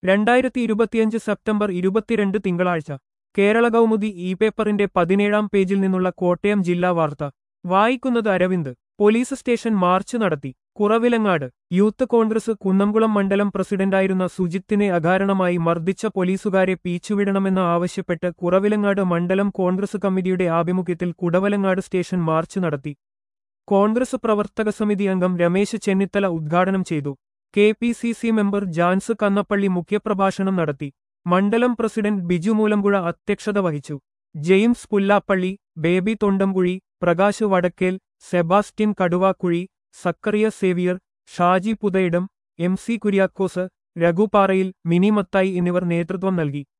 രണ്ടായിരത്തി ഇരുപത്തിയഞ്ച് സെപ്റ്റംബർ ഇരുപത്തിരണ്ട് തിങ്കളാഴ്ച കേരള കൗമുദി ഇ പേപ്പറിന്റെ പതിനേഴാം പേജിൽ നിന്നുള്ള കോട്ടയം ജില്ലാ വാർത്ത വായിക്കുന്നത് അരവിന്ദ് പോലീസ് സ്റ്റേഷൻ മാർച്ച് നടത്തി കുറവിലങ്ങാട് യൂത്ത് കോൺഗ്രസ് കുന്നംകുളം മണ്ഡലം പ്രസിഡന്റായിരുന്ന സുജിത്തിനെ അകാരണമായി മർദ്ദിച്ച പോലീസുകാരെ പീച്ചുവിടണമെന്ന് ആവശ്യപ്പെട്ട് കുറവിലങ്ങാട് മണ്ഡലം കോൺഗ്രസ് കമ്മിറ്റിയുടെ ആഭിമുഖ്യത്തിൽ കുടവലങ്ങാട് സ്റ്റേഷൻ മാർച്ച് നടത്തി കോൺഗ്രസ് പ്രവർത്തക സമിതി അംഗം രമേശ് ചെന്നിത്തല ഉദ്ഘാടനം ചെയ്തു K P C C member Jans Kannappally മുഖ്യപ്രഭാഷണം നടത്തി മണ്ഡലം പ്രസിഡന്റ് ബിജു മൂലമ്പുഴ അധ്യക്ഷത വഹിച്ചു James Pullappally Baby Thondamkuzhi Prakash Vadakkel Sebastian Kaduvakuzhi Sakkariya Xavier Shaji Puthayidam M C Kuriakose Raghuparayil Mini Mathai എന്നിവർ നേതൃത്വം നൽകി